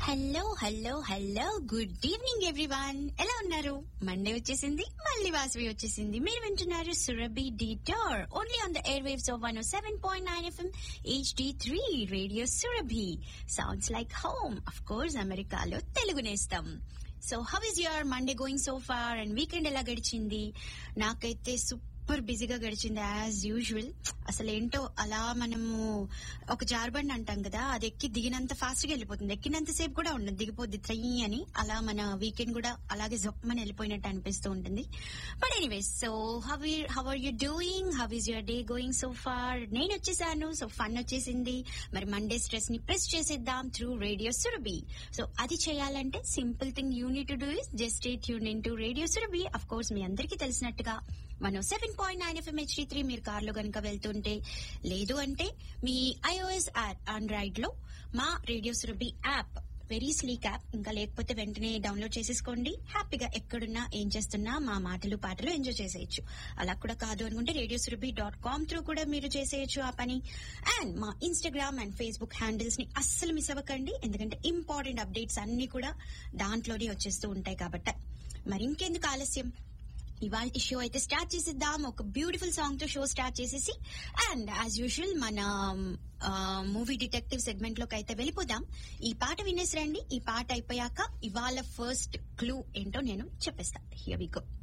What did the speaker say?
hello hello hello good evening everyone ఎలా ఉన్నారు Monday వచ్చేసింది మళ్ళీ వాసవి వచ్చేసింది మీరు వింటున్నారు సురభి డిటోర్ only on the air waves of one seven point nine FM HD three radio Surabhi sounds like home of course అమెరికాలో తెలుగు నేస్తాం so how is your Monday going so far and weekend ఎలా గడిచింది నాకైతే సూపర్ బిజీగా గడిచింది యాజ్ యూజువల్ అసలు ఏంటో అలా మనము ఒక జార్బండ్ అంటాం కదా అది ఎక్కి దిగినంత ఫాస్ట్ గా వెళ్ళిపోతుంది ఎక్కినంత సేపు కూడా ఉండదు దిగిపోద్ది త్రయ్యి అని అలా మన వీకెండ్ కూడా అలాగే జొప్పమని వెళ్ళిపోయినట్టు అనిపిస్తూ ఉంటుంది but anyways so how how are you doing how is your day going so far నేను వచ్చేసాను సో ఫన్ వచ్చేసింది మరి మండే స్ట్రెస్ ని ప్రెస్ చేసేద్దాం త్రూ రేడియో సురభి సో అది చేయాలంటే simple thing you need to do is just tune in to radio Surabhi of course మీ అందరికీ తెలిసినట్టుగా మనం seven point nine FM HD three మీరు కార్లో కనుక వెళ్తుంటే లేదు అంటే మీ ఐఓఎస్ ఆండ్రాయిడ్ లో మా radio Surabhi app very sleek app ఇంకా లేకపోతే వెంటనే డౌన్లోడ్ చేసేసుకోండి హ్యాపీగా ఎక్కడున్నా ఏం చేస్తున్నా మా మాటలు పాటలు ఎంజాయ్ చేసేయచ్చు అలా కూడా కాదు అనుకుంటే radio Surabhi dot com through కూడా మీరు చేసేయచ్చు ఆ పని అండ్ మా ఇన్స్టాగ్రామ్ అండ్ ఫేస్బుక్ హ్యాండిల్స్ ని అస్సలు మిస్ అవ్వకండి ఎందుకంటే ఇంపార్టెంట్ అప్డేట్స్ అన్ని కూడా దాంట్లోనే వచ్చేస్తూ ఉంటాయి కాబట్టి మరి ఇంకెందుకు ఆలస్యం ఇవాళ షో అయితే స్టార్ట్ చేసిద్దాం ఒక బ్యూటిఫుల్ సాంగ్ తో షో స్టార్ట్ చేసేసి అండ్ యాజ్ యూజువల్ మన మూవీ డిటెక్టివ్ సెగ్మెంట్ లోకి అయితే వెళ్ళిపోదాం ఈ పాట వినేసి రండి ఈ పాట అయిపోయాక ఇవాళ ఫస్ట్ క్లూ ఏంటో నేను చెప్పేస్తా హియర్ వి గో